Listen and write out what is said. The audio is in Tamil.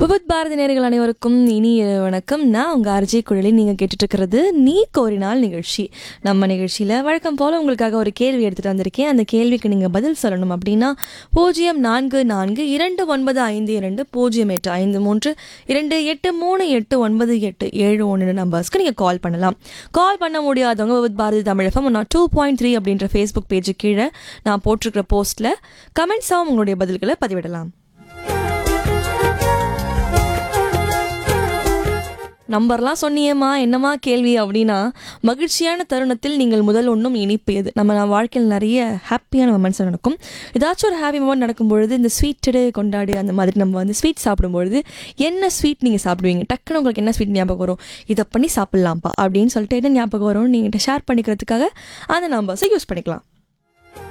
விபத் பாரதி நேர்கள் அனைவருக்கும் இனிய வணக்கம் நான் உங்கள் அர்ஜி குழலி நீங்கள் கேட்டுட்டு இருக்கிறது நீ கோரினால் நிகழ்ச்சி நம்ம நிகழ்ச்சியில் வழக்கம் போல் உங்களுக்காக ஒரு கேள்வி எடுத்துகிட்டு வந்திருக்கேன் அந்த கேள்விக்கு நீங்கள் பதில் சொல்லணும் அப்படின்னா பூஜ்ஜியம் நான்கு நான்கு இரண்டு ஒன்பது ஐந்து இரண்டு பூஜ்ஜியம் எட்டு ஐந்து மூன்று இரண்டு எட்டு மூணு எட்டு ஒன்பது எட்டு ஏழு ஒன்று நம்பர்ஸ்க்கு நீங்கள் கால் பண்ணலாம் கால் பண்ண முடியாதவங்க விபத் பாரதி தமிழகம் நான் டூ பாயிண்ட் த்ரீ அப்படின்ற ஃபேஸ்புக் பேஜு கீழே நான் போட்டிருக்கிற போஸ்ட்டில் கமெண்ட்ஸாகவும் உங்களுடைய பதில்களை பதிவிடலாம் நம்பர்லாம் சொன்னியேம்மா என்னம்மா கேள்வி அப்படின்னா மகிழ்ச்சியான தருணத்தில் நீங்கள் முதல் ஒன்றும் இனிப்பு எது நம்ம நம்ம வாழ்க்கையில் நிறைய ஹாப்பியான மொமெண்ட்ஸ் நடக்கும் ஏதாச்சும் ஒரு ஹாப்பி மொமெண்ட் நடக்கும்பொழுது இந்த ஸ்வீட் டுடே கொண்டாடி அந்த மாதிரி நம்ம வந்து ஸ்வீட் சாப்பிடும்பொழுது என்ன ஸ்வீட் நீங்கள் சாப்பிடுவீங்க டக்குன்னு உங்களுக்கு என்ன ஸ்வீட் ஞாபகம் வரும் இதை பண்ணி சாப்பிட்லாம்ப்பா அப்படின்னு சொல்லிட்டு என்ன ஞாபகம் வரும் நீங்கள் ஷேர் பண்ணிக்கிறதுக்காக அந்த நம்பர்ஸை யூஸ் பண்ணிக்கலாம்